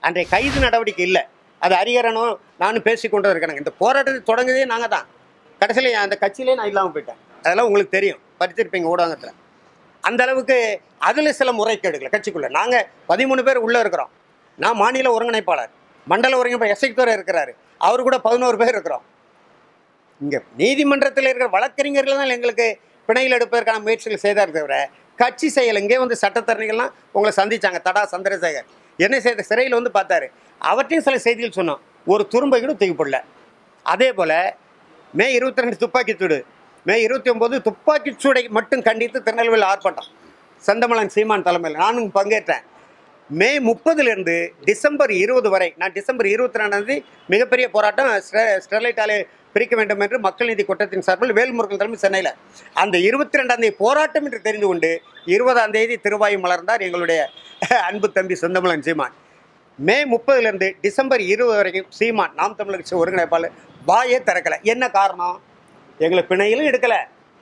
அன்றைய கைது நடவடிக்கை இல்லை அது ஹரிகரனும் நானும் பேசி கொண்டு இருக்கிறாங்க இந்த போராட்டத்தை தொடங்குதே நாங்கள் தான் கடைசியில் அந்த கட்சியிலே நான் இல்லாமல் போயிட்டேன் அதெல்லாம் உங்களுக்கு தெரியும் படிச்சிருப்பீங்க ஊடகத்தில் அந்த அளவுக்கு அதில் சில முறைகேடுகள் கட்சிக்குள்ளே நாங்கள் பதிமூணு பேர் உள்ளே இருக்கிறோம் நான் மாநில ஒருங்கிணைப்பாளர் மண்டல ஒருங்கிணைப்பாளர் எஸ்ஐத்துறை இருக்கிறாரு அவர் கூட பதினோரு பேர் இருக்கிறோம் இங்கே நீதிமன்றத்தில் இருக்கிற வழக்கறிஞர்கள் தான் எங்களுக்கு பிணையில் எடுப்பதற்கான முயற்சிகள் செய்தார் தவிர கட்சி செயல் இங்கே வந்து சட்டத்தரணிகள்லாம் உங்களை சந்திச்சாங்க தடா சந்திரசேகர் என்ன செய்த சிறையில் வந்து பார்த்தாரு அவற்றையும் சில செய்திகள் சொன்னோம் ஒரு துரும்பை கூட தூக்கி போடல அதே போல் மே இருபத்தி ரெண்டு துப்பாக்கிச்சூடு மே இருபத்தி ஒம்பது துப்பாக்கிச்சூடை மட்டும் கண்டித்து திருநெல்வேலி ஆர்ப்பாட்டம் செந்தமலன் சீமான் தலைமையில் நானும் பங்கேற்றேன் மே முப்பதுலேருந்து டிசம்பர் இருபது வரை நான் டிசம்பர் இருபத்தி ரெண்டாம் தேதி மிகப்பெரிய போராட்டம் ஸ்டெ- ஸ்டெர்லைட் ஆலை பிரிக்க வேண்டும் என்று மக்கள் நீதி கூட்டத்தின் சார்பில் வேல்முருகன் தலைமை சென்னையில் அந்த இருபத்தி ரெண்டாம் தேதி போராட்டம் என்று தெரிந்து கொண்டு இருபதாம் தேதி திருவாயு மலர்ந்தார் எங்களுடைய அன்பு தம்பி செந்தமலன் சீமான் மே முப்பதுலேருந்து டிசம்பர் இருபது வரைக்கும் சீமான் நாம் தமிழர் கட்சி ஒருங்கிணைப்பாளர் வாயே திறக்கலை என்ன காரணம் எங்களை பிணையிலும் எடுக்கலை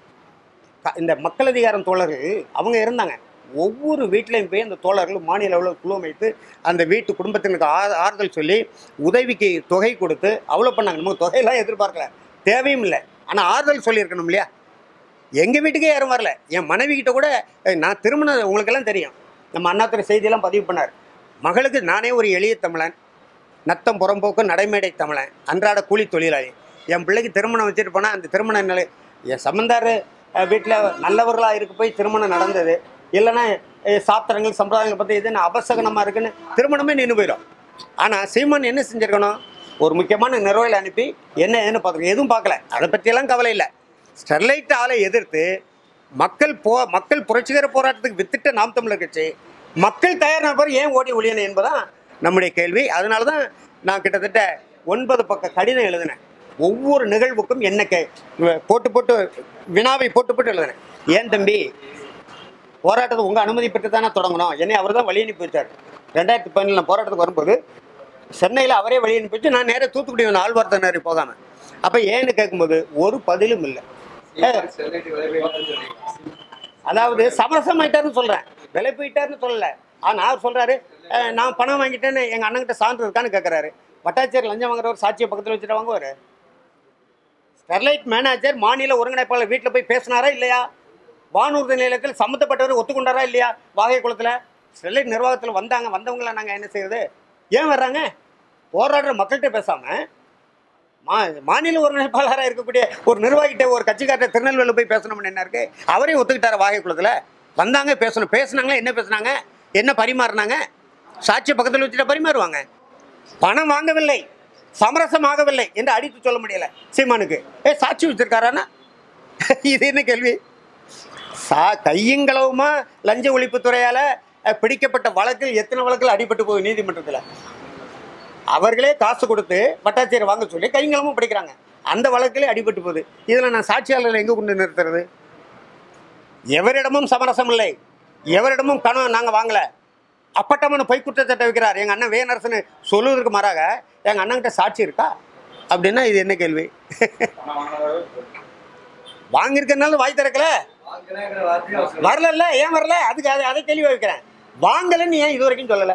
க- இந்த மக்கள் அதிகாரம் தோழர்கள் அவங்க இருந்தாங்க ஒவ்வொரு வீட்லையும் போய் அந்த தோழர்கள் மாநில அளவில் குழு அமைத்து அந்த வீட்டு குடும்பத்தினருக்கு ஆ ஆறுதல் சொல்லி உதவிக்கு தொகை கொடுத்து அவ்வளோ பண்ணாங்க நமக்கு தொகையெல்லாம் எதிர்பார்க்கல தேவையும் இல்லை ஆனால் ஆறுதல் சொல்லியிருக்கணும் இல்லையா எங்கள் வீட்டுக்கே யாரும் வரல என் மனைவி கிட்ட கூட "ஏய், நான் திருமணம் உங்களுக்கெல்லாம் தெரியும் நம்ம அண்ணாத்துறை செய்தியெல்லாம் பதிவு பண்ணார் மகளுக்கு நானே ஒரு எளிய தமிழன் நத்தம் புறம்போக்கு நடைமேடை தமிழன் அன்றாட கூலி தொழிலாளி என் பிள்ளைக்கு திருமணம் வச்சுட்டு போனால் அந்த திருமண நிலை என் சம்பந்தார் வீட்டில் நல்லவர்களாக இருக்க போய் திருமணம் நடந்தது இல்லைன்னா அஹ், சாத்திரங்கள் சம்பிரதாயங்கள் பற்றி எதுன்னு அபசகனமாக இருக்குன்னு திருமணமே நின்று போயிடும் ஆனால் சீமான் என்ன செஞ்சிருக்கணும் ஒரு முக்கியமான நிறுவலை அனுப்பி என்ன ஏதுன்னு பார்த்துருக்கோம் எதுவும் பார்க்கல அதை பற்றியெல்லாம் கவலை இல்லை ஸ்டெர்லைட் ஆலை எதிர்த்து மக்கள் போ மக்கள் புரட்சிகர போராட்டத்துக்கு வித்திட்ட நாம் தமிழர் கட்சி மக்கள் தயார் நபர் ஏன் ஓடி ஒழியணும் என்பதான் நம்முடைய கேள்வி அதனால தான் நான் கிட்டத்தட்ட ஒன்பது பக்க கடிதம் எழுதினேன் ஒவ்வொரு நிகழ்வுக்கும் என்ன கே போட்டு போட்டு வினாவை போட்டு போட்டு எழுதினேன் ஏன் தம்பி போராட்டத்தை உங்கள் அனுமதி பெற்று தானே தொடங்கணும் என்னை அவர் தான் வழி அனுப்பி வச்சார் ரெண்டாயிரத்தி பதினேழு போராட்டத்துக்கு வரும்போது சென்னையில் அவரே வழி அனுப்பி வச்சு நான் நேராக தூத்துக்குடி வந்தேன் ஆழ்வார்த்த நேரம் போகாமல் அப்போ ஏன்னு கேட்கும்போது ஒரு பதிலும் இல்லை அதாவது சமரசமாயிட்டாருன்னு சொல்கிறேன் விலை போயிட்டாருன்னு சொல்லல ஆனால் அவர் சொல்கிறாரு நான் பணம் வாங்கிட்டேன்னு எங்கள் அண்ணன்கிட்ட சான்று இருக்கான்னு கேட்குறாரு வட்டாட்சியர் லஞ்சம் வாங்குறவர் சாட்சியை பக்கத்தில் வச்சுட்டு வாங்குவார் ஸ்டெர்லைட் மேனேஜர் மாநில ஒருங்கிணைப்பாளர் வீட்டில் போய் பேசினாரா இல்லையா வானூர்தி நிலையத்தில் சம்மந்தப்பட்டவர் ஒத்துக்கொண்டாரா இல்லையா வாகை குளத்தில் ஸ்டெர்லைட் நிர்வாகத்தில் வந்தாங்க வந்தவங்கள நாங்கள் என்ன செய்யறது ஏன் வர்றாங்க போராடுற மக்கள்கிட்ட பேசாமல் மா மாநில ஒருங்கிணைப்பாளராக இருக்கக்கூடிய ஒரு நிர்வாகிகிட்ட ஒரு கட்சிக்காரர் திருநெல்வேலியில் போய் பேசணும்னு என்ன இருக்கு அவரே ஒத்துக்கிட்டார வாகை குளத்தில் வந்தாங்க பேசணும் பேசுனாங்களா என்ன பேசுனாங்க என்ன பரிமாறினாங்க சாட்சி பக்கத்தில் வச்சுட்டு பரிமாறுவாங்க பணம் வாங்கவில்லை சமரசமாகவில்லை என்று அடித்து சொல்ல முடியல சீமானுக்கு ஏ சாட்சி வச்சிருக்காரானா இது என்ன கேள்வி சா கையுங்களவுமா லஞ்ச ஒழிப்புத்துறையால் பிடிக்கப்பட்ட வழக்கில் எத்தனை வழக்கில் அடிபட்டு போகுது நீதிமன்றத்தில் அவர்களே காசு கொடுத்து வட்டாட்சியர் வாங்க சொல்லி கைங்களமும் படிக்கிறாங்க அந்த வழக்கிலே அடிபட்டு போகுது இதில் நான் சாட்சியாளர்களை எங்கே கொண்டு நிறுத்துறது எவரிடமும் சமரசம் இல்லை எவரிடமும் பணம் நாங்கள் வாங்கலை அப்பட்டமான பொய் குற்றச்சாட்டை வைக்கிறார் எங்கள் அண்ணன் வேனரசன் சொல்லுவதற்கு மாறாக எங்கள் அண்ணன்கிட்ட சாட்சி இருக்கா அப்படின்னா இது என்ன கேள்வி வாங்கியிருக்கனால வாய் திறக்கல வரல ஏன் வரல அதுக்கு அதை அதை தெளிவாக வைக்கிறேன் வாங்கலைன்னு ஏன் இது வரைக்கும் சொல்லலை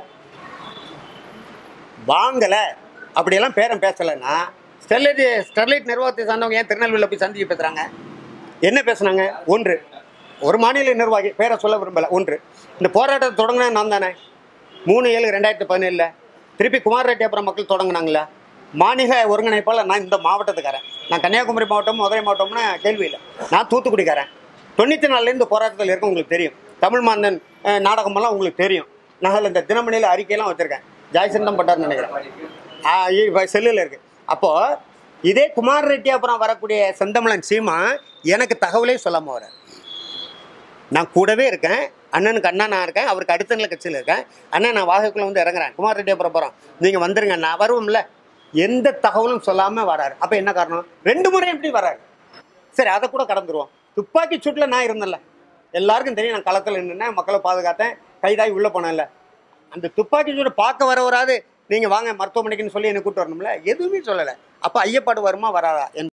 வாங்கலை அப்படியெல்லாம் பேரம் பேசலைன்னா ஸ்டெர்லைட் ஸ்டெர்லைட் நிர்வாகத்தை சார்ந்தவங்க ஏன் திருநெல்வேலியில் போய் சந்திச்சு பேசுகிறாங்க என்ன பேசுனாங்க ஒன்று ஒரு மாநில நிர்வாகி பேரை சொல்ல விரும்பலை ஒன்று இந்த போராட்டத்தை தொடங்கின நான் தானே மூணு ஏழு ரெண்டாயிரத்தி பதினேழில் திருப்பி குமார் ரெட்டியாபுரம் மக்கள் தொடங்கினாங்களா மாநில ஒருங்கிணைப்பாளர் நான் இந்த மாவட்டத்துக்காரன் நான் கன்னியாகுமரி மாவட்டம் மதுரை மாவட்டம்னு கேள்வி இல்லை நான் தூத்துக்குடிக்காரன் தொண்ணூற்றி நாலுலேருந்து இந்த போராட்டத்தில் இருக்க உங்களுக்கு தெரியும் தமிழ் மாந்தன் அஹ், நாடகமெல்லாம் உங்களுக்கு தெரியும் நான் இந்த தினமணியில் அறிக்கையெல்லாம் வச்சுருக்கேன் ஜாய்சன் தான் பட்டார்னு நினைக்கிறேன் செல்லில் இருக்குது அப்போது இதே குமார் ரெட்டியாபுரம் வரக்கூடிய செந்தமிழன் சீமா எனக்கு தகவலே சொல்லாமல் வர நான் கூடவே இருக்கேன் அண்ணனுக்கு அண்ணா நான் இருக்கேன் அவருக்கு அடுத்த நிலை கட்சியில் இருக்கேன் அண்ணன் நான் வாகைக்குள்ளே வந்து இறங்குறேன் குமார் ரெட்டியாபுரம் போகிறோம் நீங்கள் வந்துருங்க நான் வருவோம்ல எந்த தகவலும் சொல்லாமல் வராரு அப்போ என்ன காரணம் ரெண்டு முறை எப்படி வராரு சரி அதை கூட கடந்துருவோம் துப்பாக்கி சூட்டில் நான் இருந்தேன்ல எல்லாருக்கும் தெரியும் நான் களத்தில் நின்னேன் மக்களை பாதுகாத்தேன் கைதாகி உள்ளே போனேன்ல அந்த துப்பாக்கி சூட்டை பார்க்க வரவராது நீங்கள் வாங்க மருத்துவமனைக்குன்னு சொல்லி என்னை கூட்டு வரணும்ல எதுவுமே சொல்லலை அப்போ ஐயப்பாடு வருமா வராதா என்